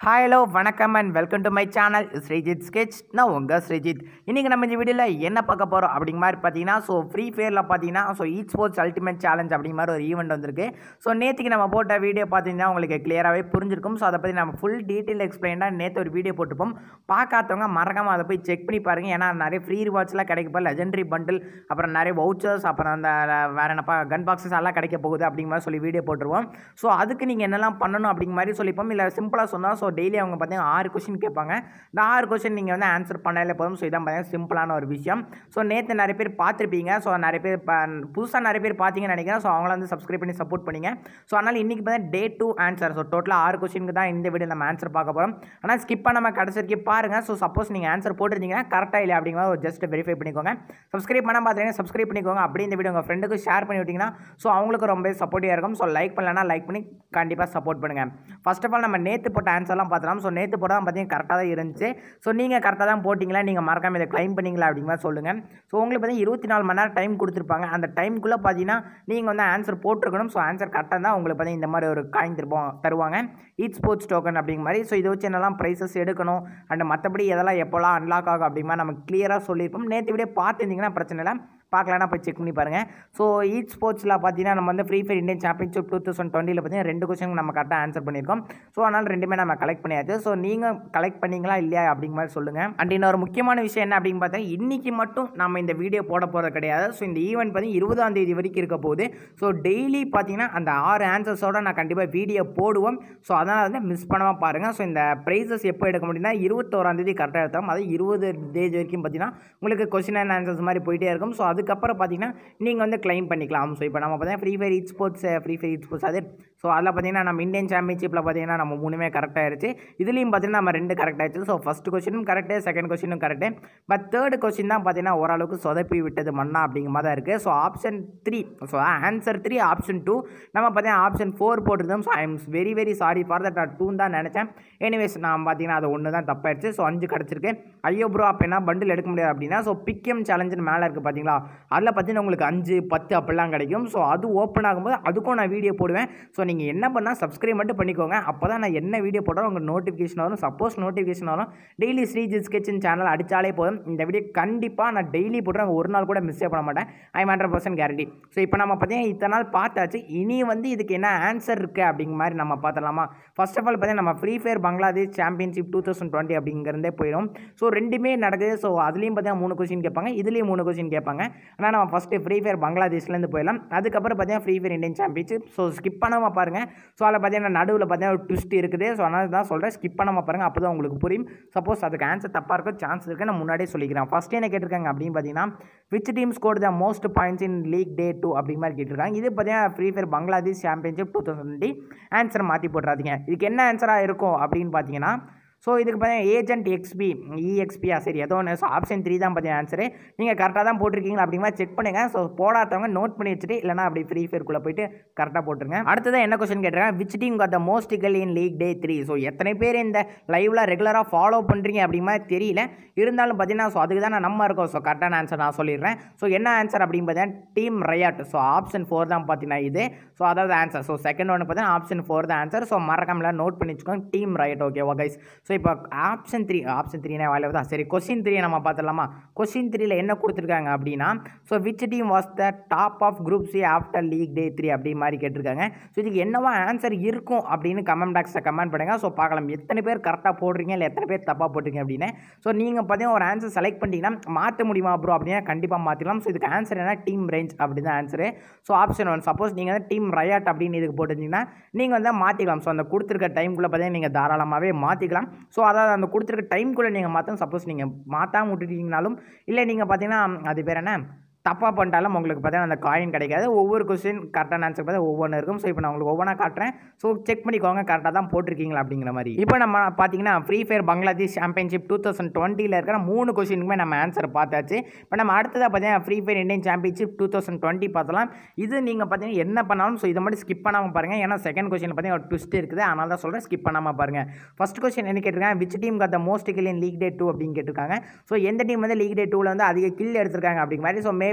hi hello வணக்கம் and welcome to my channel Sreejith sketch நான் உங்கள் ஸ்ரீஜித் இன்றைக்கி நம்ம இந்த வீடியோவில் என்ன பார்க்க போகிறோம் அப்படிங்க மாதிரி பார்த்தீங்கன்னா ஸோ ஃப்ரீ ஃபயரில் பார்த்தீங்கன்னா so esports ultimate challenge அப்படிங்க மாதிரி ஒரு ஈவெண்ட் வந்திருக்கு ஸோ நேற்றுக்கு நம்ம போட்ட வீடியோ பார்த்தீங்கன்னா உங்களுக்கு கிளியராகவே புரிஞ்சிருக்கும் ஸோ அதை பற்றி நம்ம ஃபுல் டீட்டெயில் எக்ஸ்பிளைனாக நேற்று ஒரு வீடியோ போட்டுப்போம் பார்க்காதவங்க மறக்காமல் அதை போய் செக் பண்ணி பாருங்கள் ஏன்னா நிறைய ஃப்ரீ ரிவார்ட்ஸ்லாம் கிடைக்க போகுது லெஜெண்டரி பண்டில் அப்புறம் நிறைய வவுச்சர்ஸ் அப்புறம் அந்த வேறு என்னப்பா கன் பாக்ஸஸ் எல்லாம் கிடைக்க போகுது அப்படிங்க மாதிரி சொல்லி வீடியோ போட்டுருவோம் ஸோ அதுக்கு நீங்கள் என்னெல்லாம் பண்ணணும் அப்படிங்க மாதிரி சொல்லிப்போம் இல்லை சிம்பிளாக சொன்னால் ஸோ டெய்லி அவங்க பார்த்தீங்கன்னா ஆறு கொஷின் கேட்பாங்க இந்த ஆறு கொஷின் நீங்கள் வந்து ஆன்சர் பண்ணாலே போதும் ஸோ இதான் பார்த்தீங்கன்னா சிம்பிளான ஒரு விஷயம் ஸோ நேற்று நிறைய பேர் பார்த்துருப்பீங்க ஸோ நிறைய பேர் புதுசாக நிறைய பேர் பார்த்தீங்கன்னு நினைக்கிறேன் ஸோ அவங்கள வந்து சப்ஸ்கிரைப் பண்ணி சப்போர்ட் பண்ணிங்க ஸோ அதனால் இன்றைக்கி பார்த்தீங்கன்னா டே டூ ஆன்சர் ஸோ டோட்டலாக ஆறு கொஷினுக்கு தான் இந்த வீடியோ நம்ம ஆன்சர் பார்க்க போகிறோம் ஆனால் ஸ்கிப் பண்ணாம கடைசி வரைக்கும் பாருங்கள் ஸோ சப்போஸ் நீங்கள் ஆன்சர் போட்டிருந்தீங்கன்னா கரெக்டாக இல்லை அப்படிங்கிற ஒரு ஜஸ்ட் வெரிஃபை பண்ணிக்கோங்க சப்ஸ்கிரைப் பண்ணால் பார்த்தீங்கன்னா சப்ஸ்கிரைப் பண்ணிக்கோங்க அப்படி இந்த வீடியோ உங்கள் ஃப்ரெண்டுக்கு ஷேர் பண்ணி விட்டிங்கன்னா ஸோ அவங்களுக்கு ரொம்ப சப்போர்ட்டிவாக இருக்கும் ஸோ லைக் பண்ணலன்னா லைக் பண்ணி கண்டிப்பாக சப்போர்ட் பண்ணுங்கள் ஃபர்ஸ்ட் ஆஃப் ஆல் நம்ம நேற்று போட்ட ஆன்சர்லாம் பார்த்தலாம் ஸோ நேற்று போட தான் பார்த்தீங்கன்னா கரெக்டாக தான் இருந்துச்சு ஸோ நீங்கள் கரெக்டாக தான் போட்டிங்களா நீங்கள் மறக்காம இதை க்ளைம் பண்ணீங்களா அப்படிங்கிற சொல்லுங்கள் ஸோ உங்களுக்கு பார்த்தீங்கன்னா இருபத்தி நாலு மணி நேரம் டைம் கொடுத்துருப்பாங்க அந்த டைம்குள்ளே பார்த்தீங்கன்னா நீங்கள் வந்து ஆன்சர் போட்டிருக்கணும் ஸோ ஆன்சர் கரெக்டாக தான் உங்களுக்கு பார்த்தீங்கன்னா இந்த மாதிரி ஒரு காயின் திருப்போம் தருவாங்க ஈட் ஸ்போர்ட்ஸ் டோக்கன் அப்படிங்கிற மாதிரி ஸோ இதை வச்சு என்னெல்லாம் ப்ரைஸஸ் எடுக்கணும் அண்ட் மற்றபடி எதெல்லாம் எப்போல்லாம் அன்லாக் ஆகும் அப்படிங்கிற மாதிரி நம்ம கிளியராக சொல்லியிருப்போம் நேற்று வீடியோ பார்த்துருந்தீங்கன்னா பிரச்சனை இல்லை பார்க்கலன்னா போய் செக் பண்ணி பாருங்கள் ஸோ ஈட் ஸ்போர்ட்ஸில் பார்த்தீங்கன்னா நம்ம வந்து free fire Indian championship two thousand டுவெண்ட்டியில் பார்த்தீங்கன்னா ரெண்டு கொஸ்டின் நம்ம கரெக்டாக ஆன்சர் பண்ணியிருக்கோம் ஸோ அதனால் ரெண்டுமே நம்ம கலெக்ட் பண்ணியாச்சு ஸோ நீங்கள் கலெக்ட் பண்ணீங்களா இல்லையா அப்படிங்கிற மாதிரி சொல்லுங்கள் அண்ட் இன்னொரு முக்கியமான விஷயம் என்ன அப்படின்னு பார்த்தா இன்றைக்கி மட்டும் நம்ம இந்த வீடியோ போட போகிறது கிடையாது ஸோ இந்த ஈவெண்ட் பார்த்தீங்கன்னா இருபதாம் தேதி வரைக்கும் இருக்க போகுது ஸோ டெய்லி பார்த்தீங்கன்னா அந்த ஆறு ஆன்சர்ஸோட நான் கண்டிப்பாக வீடியோ போடுவோம் ஸோ அதனால் வந்து மிஸ் பண்ணாமல் பாருங்கள் ஸோ இந்த ப்ரைஸஸ் எப்போ எடுக்க முடியும்னா இருபத்தோராம் தேதி கரெக்டாக எடுத்தோம் அது இருபது டேஜ் வரைக்கும் பார்த்தீங்கன்னா உங்களுக்கு கொஸ்டின் அண்ட் ஆன்சர்ஸ் மாதிரி போயிட்டே இருக்கும் ஸோ அதுக்கப்புறம் பார்த்தீங்கன்னா நீங்கள் வந்து கிளைம் பண்ணிக்கலாம் ஸோ இப்போ நம்ம பார்த்தீங்கன்னா free fire esports free fire esports அது ஸோ அதில் பார்த்தீங்கன்னா நம்ம இந்தியன் சாம்பியன்ஷிப்பில் பார்த்தீங்கன்னா நம்ம மூணுமே கரெக்டாக ஆயிடுச்சு இதுலேயும் பார்த்தீங்கன்னா நம்ம ரெண்டு கரெக்ட் ஆயிடுச்சு ஸோ ஃபஸ்ட் கொஸ்டினும் கரெக்டு செகண்ட் கொஸ்டினும் கரெக்டு பட் தேர்ட் கொஸ்டின் தான் பார்த்தீங்கன்னா ஓரளவுக்கு சொதப்பி விட்டது மண்ணா அப்படிங்கிற மாதிரி தான் இருக்குது so option three so answer three option two நம்ம பார்த்தீங்கன்னா ஆப்ஷன் ஃபோர் போட்டிருந்தோம் so I am very very sorry for that நான் டூன்னு தான் நினச்சேன் எனிவேஸ் நான் பார்த்தீங்கன்னா அது ஒன்று தான் தப்பாயிடுச்சு ஸோ அஞ்சு கிடச்சிருக்கு ஐயோ ப்ரோ அப்போ என்ன பண்டில் எடுக்க முடியாது அப்படின்னா ஸோ பிக்எம் சேலஞ்சுன்னு மேலே இருக்குது பார்த்தீங்களா அதில் பார்த்தீங்கன்னா உங்களுக்கு அஞ்சு பத்து அப்படிலாம் கிடைக்கும் ஸோ அது ஓப்பன் ஆகும்போது அதுக்கும் நான் வீடியோ போடுவேன் ஸோ நீங்கள் என்ன பண்ணால் சப்ஸ்கிரைப் மட்டும் பண்ணிக்கோங்க அப்போ தான் நான் என்ன வீடியோ போட்டாலும் உங்களுக்கு நோட்டிஃபிகேஷன் வரும் சப்போஸ் நோட்டிஃபிகேஷன் வரும் டெய்லி ஸ்ரீஜித் ஸ்கெட்சின் சேனல் அடித்தாலே போதும் இந்த வீடியோ கண்டிப்பாக நான் டெய்லி போட்டுறேன் ஒரு நாள் கூட மிஸ்ஸே பண்ண மாட்டேன் I hundred percent guarantee so இப்போ நம்ம பார்த்தீங்கன்னா இத்தனை நாள் பார்த்தாச்சு இனி வந்து இதுக்கு என்ன ஆன்சர் இருக்குது அப்படிங்கிற மாதிரி நம்ம பார்த்துலாமா ஃபர்ஸ்ட் ஆஃப் ஆல் பார்த்தீங்கன்னா நம்ம free fire Bangladesh championship two thousand twenty அப்படிங்கிறதே போயிடும் ஸோ ரெண்டுமே நடக்குது ஸோ அதுலேயும் பார்த்தீங்கன்னா மூணு கொஸ்டின் கேட்பாங்க இதுலேயும் மூணு கொஸ்டின் கேட்பாங்க ஆனால் நம்ம ஃபஸ்ட்டு ஃப்ரீ ஃபயர் பங்களாதேஷ்லேருந்து போயிடலாம் அதுக்கப்புறம் பார்த்தீங்கன்னா free fire Indian championship so skip பண்ணாமல் பாருங்கள் ஸோ அதில் பார்த்தீங்கன்னா நடுவில் பார்த்தீங்கன்னா ஒரு ட்விஸ்ட் இருக்குது ஸோ அதனால தான் சொல்கிறேன் ஸ்கிப் பண்ணாமல் பாருங்கள் அப்போ தான் உங்களுக்கு புரியும் சப்போஸ் அதுக்கு ஆன்சர் தப்பாக இருக்க சான்ஸ் இருக்குது நான் முன்னாடியே சொல்லிக்கிறேன் ஃபஸ்ட் என்ன கேட்டிருக்காங்க அப்படின்னு பார்த்தீங்கன்னா which team score the most points in league day two அப்படிங்கிற மாதிரி கேட்டிருக்காங்க இது பார்த்தீங்கன்னா free fire Bangladesh championship two thousand twenty answer மாற்றி போட்டுறாதீங்க இதுக்கு என்ன ஆன்சராக இருக்கும் அப்படின்னு பார்த்தீங்கன்னா ஸோ இதுக்கு பார்த்தீங்கன்னா ஏஜென்ட் எக்ஸ்பி இஎக்ஸ்பியா சரி ஏதோ ஒன்று ஸோ ஆப்ஷன் த்ரீ தான் பார்த்தீங்கன்னா ஆன்சரு நீங்கள் கரெக்டாக தான் போட்டிருக்கீங்களா அப்படிங்கிற மாதிரி செக் பண்ணுங்கள் ஸோ போடாதவங்க நோட் பண்ணி வச்சுட்டு இல்லைனா அப்படி ஃப்ரீ ஃபயர்க்குள்ளே போயிட்டு கரெக்டாக போட்டுருங்க அடுத்தது என்ன கொஸ்டின் கேட்டிருக்கேன் which team got the most kill in league day three so எத்தனை பேர் இந்த லைவில் ரெகுலராக ஃபாலோ பண்ணுறீங்க அப்படிங்கிற மாதிரி தெரியல இருந்தாலும் பார்த்தீங்கன்னா ஸோ அதுக்கு தான் நம்ம இருக்கோம் ஸோ கரெக்டான ஆன்சர் நான் சொல்லிடுறேன் ஸோ என்ன ஆன்சர் அப்படின்னு பார்த்தீங்கன்னா team Riot so option four தான் பார்த்தீங்கன்னா இது ஸோ அதாவது ஆன்சர் ஸோ செகண்ட் ஒன்று பார்த்தீங்கன்னா ஆப்ஷன் ஃபோர் தான் ஆன்சர் ஸோ மறக்காமல நோட் பண்ணி வச்சுக்கோங்க டீம் ரயட் ஓகேவா கைஸ் ஸோ இப்போ ஆப்ஷன் த்ரீ ஆப்ஷன் த்ரீனா வேலை தான் சரி கொஸ்டின் த்ரீ நம்ம பார்த்துடலாமா கொஸ்டின் த்ரீல என்ன கொடுத்துருக்காங்க அப்படின்னா so which team was the top of group C after league day three அப்படி மாதிரி கேட்டிருக்காங்க ஸோ இதுக்கு என்னவா ஆன்சர் இருக்கும் அப்படின்னு கமெண்ட் பாக்ஸில் கமெண்ட் பண்ணுங்கள் ஸோ பார்க்கலாம் எத்தனை பேர் கரெக்டாக போடுறீங்க இல்லை எத்தனை பேர் தப்பாக போட்டிருக்கீங்க அப்படின்னு ஸோ நீங்கள் பார்த்தீங்கன்னா ஒரு ஆன்சர் செலக்ட் பண்ணிட்டீங்கன்னா மாற்ற முடியுமா ப்ரோ அப்படின்னா கண்டிப்பாக மாற்றிக்கலாம் ஸோ இதுக்கு ஆன்சர் என்ன டீம் ரேஞ்ச் அப்படி தான் answer so option one suppose நீங்கள் வந்து டீம் ரயாட் அப்படின்னு இதுக்கு போட்டிருந்தீங்கன்னா நீங்கள் வந்து மாற்றிக்கலாம் ஸோ அந்த கொடுத்துருக்க டைம்குள்ளே பார்த்தீங்கன்னா நீங்கள் தாராளமாகவே மாற்றிக்கலாம் ஸோ அதாவது அந்த கொடுத்துருக்க டைம்குள்ளே நீங்கள் மாற்றணும் சப்போஸ் நீங்கள் மாற்றாம விட்டுட்டீங்கனாலும் இல்லை நீங்கள் பார்த்தீங்கன்னா அது பேர் என்ன தப்பாக பண்ணிட்டாலும் உங்களுக்கு பார்த்தீங்கன்னா அந்த காயின் கிடைக்காது ஒவ்வொரு கொஸ்டின் கரெக்டான ஆன்சர் பார்த்தா ஒவ்வொன்று இருக்கும் ஸோ இப்போ நான் உங்களுக்கு ஒவ்வொன்றா காட்டுறேன் ஸோ செக் பண்ணிக்கோங்க கரெக்டாக தான் போட்டிருக்கீங்களா அப்படிங்கிற மாதிரி இப்போ நம்ம பார்த்தீங்கன்னா free fire Bangladesh championship two thousand டுவெண்ட்டியில் இருக்கிற மூணு கொஸ்டினுக்குமே நம்ம ஆன்சர் பார்த்தாச்சு இப்போ நம்ம அடுத்ததாக பார்த்தீங்கன்னா free fire Indian championship two thousand twenty பார்த்தலாம் இது நீங்கள் பார்த்தீங்கன்னா என்ன பண்ணாலும் ஸோ இதை மட்டும் ஸ்கிப் பண்ணாமல் பாருங்கள் ஏன்னா செகண்ட் கொஸ்டின் பார்த்தீங்கன்னா ஒரு ட்விஸ்ட் இருக்குது அதனால தான் சொல்கிறேன் ஸ்கிப் பண்ணாமல் பாருங்கள் ஃபஸ்ட் கொஸ்டின் என்ன கேட்டிருக்காங்க which team got the most kill in league day two அப்படின்னு கேட்டிருக்காங்க ஸோ எந்த டீம் வந்து லீக் டே டூவில் வந்து அதிக கில் எடுத்திருக்காங்க அப்படிங்கிற மாதிரி ஸோ மே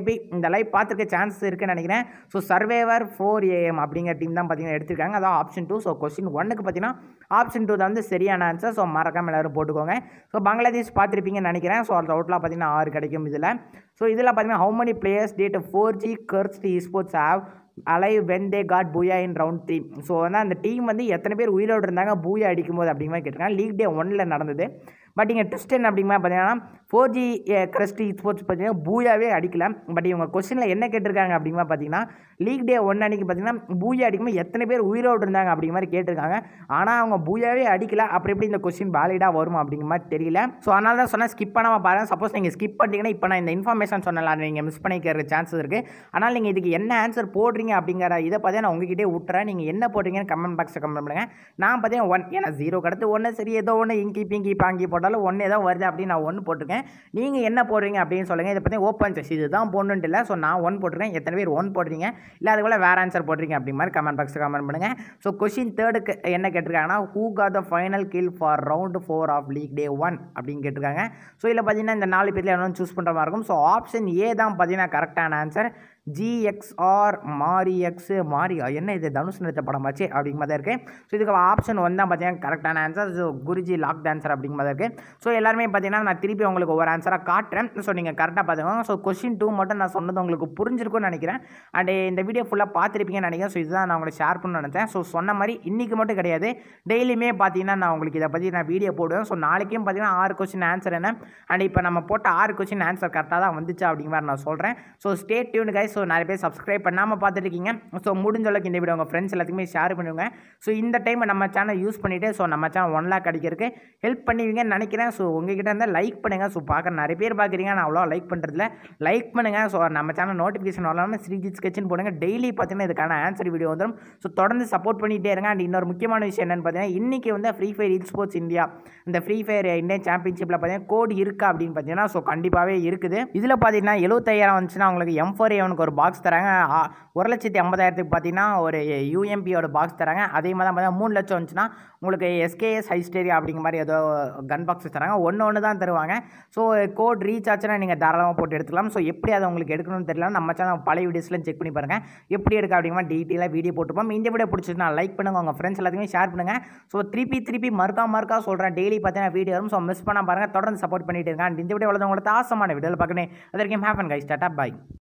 மேபி இந்த லைவ் பார்த்துருக்க சான்ஸ் இருக்குன்னு நினைக்கிறேன் ஸோ சர்வேவர் ஃபோர் ஏஎம் அப்படிங்கிற டீம் தான் பார்த்தீங்கன்னா எடுத்திருக்காங்க அதான் ஆப்ஷன் டூ ஸோ கொஸ்டின் ஒன்னுக்கு பார்த்தீங்கன்னா ஆப்ஷன் டூ தான் வந்து சரியான ஆன்சர் ஸோ மறக்காம எல்லாரும் போட்டுக்கோங்க ஸோ பங்களாதேஷ் பார்த்துருப்பீங்கன்னு நினைக்கிறேன் ஸோ அந்த அவுட்லாம் பார்த்தீங்கன்னா ஆறு கிடைக்கும் இதில் ஸோ இதில் பார்த்தீங்கன்னா how many players did four G Kerst sports have alive when they got booyah in round three so வந்து அந்த டீம் வந்து எத்தனை பேர் உயிரோடு இருந்தாங்க பூயா அடிக்கும்போது அப்படிங்கிற மாதிரி கேட்டிருக்காங்க லீக் டே ஒன்னில் நடந்தது பட் இங்கே ட்விஸ்ட் என்ன அப்படிங்கிற மாதிரி பார்த்தீங்கன்னா ஃபோர் ஜி கிரஸ்டி ஸ்போர்ட்ஸ் பார்த்தீங்கன்னா பூயாவே அடிக்கல பட் இவங்க கொஸ்டினில் என்ன கேட்டிருக்காங்க அப்படிங்கிற பார்த்தீங்கன்னா லீக் டே ஒன் அன்னைக்கு பார்த்தீங்கன்னா பூயா அடிக்கும்போது எத்தனை பேர் உயிரோடு இருந்தாங்க அப்படிங்கிற மாதிரி கேட்டிருக்காங்க ஆனால் அவங்க பூயாவே அடிக்கல அப்புறம் எப்படி இந்த கொஸ்டின் வேலிடாக வரும் அப்படிங்கிற மாதிரி தெரியல ஸோ அதனால தான் சொன்னால் ஸ்கிப் பண்ணாமல் பாருங்கள் சப்போஸ் நீங்கள் ஸ்கிப் பண்ணிட்டீங்கன்னா இப்போ நான் இந்த இன்ஃபர்மேஷன் சொன்னல நீங்கள் மிஸ் பண்ணிக்கிற சான்சஸ் இருக்குது ஆனால் நீங்கள் இதுக்கு என்ன ஆன்சர் போடுறீங்க அப்படிங்கிற இதை பார்த்தீங்கன்னா நான் உங்ககிட்டே விட்டுறேன் நீங்கள் என்ன போடுறீங்கன்னு கமெண்ட் பாக்ஸில் கமெண்ட் பண்ணுங்கள் நான் பார்த்தீங்கன்னா ஒன் ஏன்னா ஜீரோ கடத்து ஒன்று சரி ஏதோ ஒன்று இங்கி பிங்கி பாங்கி போட்டாலும் ஒன்று ஏதோ வருது அப்படின்னு நான் ஒன்று போட்டிருக்கேன் நீங்கள் என்ன போடுறீங்க அப்படின்னு சொல்லுங்கள் இதை பற்றி ஓப்பன் செஸ் இதுதான் போடணுன்ட்டு இல்லை ஸோ நான் ஒன் போட்டிருக்கேன் எத்தனை பேர் ஒன் போடுறீங்க இல்லை அதுக்குள்ள வேறு ஆன்சர் போடுறீங்க அப்படி மாதிரி கமெண்ட் பாக்ஸில் கமெண்ட் பண்ணுங்கள் ஸோ கொஷின் தேர்டுக்கு என்ன கேட்டிருக்காங்கன்னா who got the final kill for round four of league day one அப்படின்னு கேட்டிருக்காங்க ஸோ இதில் பார்த்தீங்கன்னா இந்த நாலு பேரில் எவ்வளோ சூஸ் பண்ணுற மாதிரி இருக்கும் ஸோ ஆப்ஷன் ஏ தான் பார்த்தீங்கன்னா கரெக்டான ஆன்சர் ஜிஎக்ஸ்ஆர் மாரி எக்ஸ் மாரியா என்ன இது தனுஷ் நடித்த படமாச்சு அப்படிங்கிற மாதிரி இருக்குது ஸோ இதுக்கு ஆப்ஷன் ஒன் தான் பார்த்தீங்கன்னா கரெக்டான ஆன்சர் ஸோ குருஜி லாக் டான்சர் அப்படிங்கிற மாதிரி இருக்குது ஸோ எல்லாருமே பார்த்தீங்கன்னா நான் திருப்பி உங்களுக்கு ஒவ்வொரு ஆன்சராக காட்டுறேன் ஸோ நீங்கள் கரெக்டாக பார்த்துக்கோங்க ஸோ கொஸ்டின் டூ மட்டும் நான் சொன்னது உங்களுக்கு புரிஞ்சிருக்கும்னு நினைக்கிறேன் அண்ட் இந்த வீடியோ ஃபுல்லாக பார்த்துருப்பீங்கன்னு நினைக்கிறேன் ஸோ இதுதான் நான் உங்களுக்கு ஷேர் பண்ண நினச்சேன் ஸோ சொன்ன மாதிரி இன்றைக்கி மட்டும் கிடையாது டெய்லியுமே பார்த்தீங்கன்னா நான் உங்களுக்கு இதை பற்றி நான் வீடியோ போடுவேன் ஸோ நாளைக்கும் பார்த்தீங்கன்னா ஆறு கொஸ்டின் ஆன்சர் என்ன அண்ட் இப்போ நம்ம போட்ட ஆறு கொஸ்டின் ஆன்சர் கரெக்டாக தான் வந்துச்சு அப்படிங்கிற மாதிரி நான் சொல்கிறேன் so stay tune guys so நிறைய பேர் சப்ஸ்கிரைப் பண்ணாமல் பார்த்துட்டு இருக்கீங்க ஸோ முடிஞ்ச அளவுக்கு இந்த வீடியோ உங்கள் ஃப்ரெண்ட்ஸ் எல்லாத்துக்குமே ஷேர் பண்ணுங்க ஸோ இந்த டைம் நம்ம சேனல் யூஸ் பண்ணிவிட்டு ஸோ நம்ம சேனல் ஒன் லேக் அடிக்கிறதுக்கு ஹெல்ப் பண்ணுவீங்கன்னு நினைக்கிறேன் ஸோ உங்ககிட்ட இருந்தால் லைக் பண்ணுங்கள் ஸோ பார்க்க நிறைய பேர் பார்க்குறீங்க நான் அவ்வளோ லைக் பண்ணுறதுல லைக் பண்ணுங்கள் ஸோ நம்ம சேனல் நோட்டிஃபிகேஷன் வரலாம்னு ஸ்ரீஜித் ஸ்கெட்ச்னு போடுங்க டெய்லி பார்த்தீங்கன்னா இதுக்கான ஆன்சர் வீடியோ வந்துடும் ஸோ தொடர்ந்து சப்போர்ட் பண்ணிகிட்டே இருங்க அண்ட் இன்னொரு முக்கியமான விஷயம் என்னென்னு பார்த்தீங்கன்னா இன்றைக்கி வந்து free fire esports India இந்த ஃப்ரீ ஃபயர் இந்தியன் சாம்பியன்ஷிப்பில் பார்த்தீங்கன்னா கோட் இருக்கா அப்படின்னு பார்த்தீங்கன்னா ஸோ கண்டிப்பாகவே இருக்குது இதில் பார்த்தீங்கன்னா எழுபத்தாயிரம் வந்துச்சுன்னா உங்களுக்கு எம் ஃபோர் ஏவனுக்கு ஒரு பாக்ஸ் தராங்க ஆ, ஒரு லட்சத்தி ஐம்பதாயிரத்துக்கு பார்த்தீங்கன்னா ஒரு யூஎம்பியோட பாக்ஸ் தராங்க அதே மாதிரி தான் பார்த்தீங்கன்னா மூணு லட்சம் வந்துச்சுன்னா உங்களுக்கு எஸ்கேஎஸ் ஹைஸ்டேரியா அப்படிங்கிற மாதிரி ஏதோ கன் பாக்ஸ் தராங்க ஒன்று ஒன்று தான் தருவாங்க ஸோ கோட் ரீச் ஆச்சுன்னா நீங்கள் தாராளமாக போட்டு எடுத்துக்கலாம் ஸோ எப்படி அதை உங்களுக்கு எடுக்கணும்னு தெரியல நம்ம சேனல் பழைய வீடியோஸ்லாம் செக் பண்ணி பாருங்கள் எப்படி எடுக்க அப்படிங்கிற டீட்டெயிலாக வீடியோ போட்டுப்போம் இந்த வீடியோ பிடிச்சிருந்தா லைக் பண்ணுங்கள் உங்கள் ஃப்ரெண்ட்ஸ் எல்லாத்தையுமே ஷேர் பண்ணுங்கள் ஸோ திருப்பி திருப்பி மறுக்கா மறுக்கா சொல்கிறேன் டெய்லி பார்த்தீங்கன்னா வீடியோ வரும் ஸோ மிஸ் பண்ண பாருங்கள் தொடர்ந்து சப்போர்ட் பண்ணிட்டு இருக்காங்க இந்த வீடியோ வளர்ந்து உங்களுக்கு ஆசமான வீடியோவில் பார்க்கணும் அதற்கு ஹேப்பன் கைஸ் டாட்டா பாய்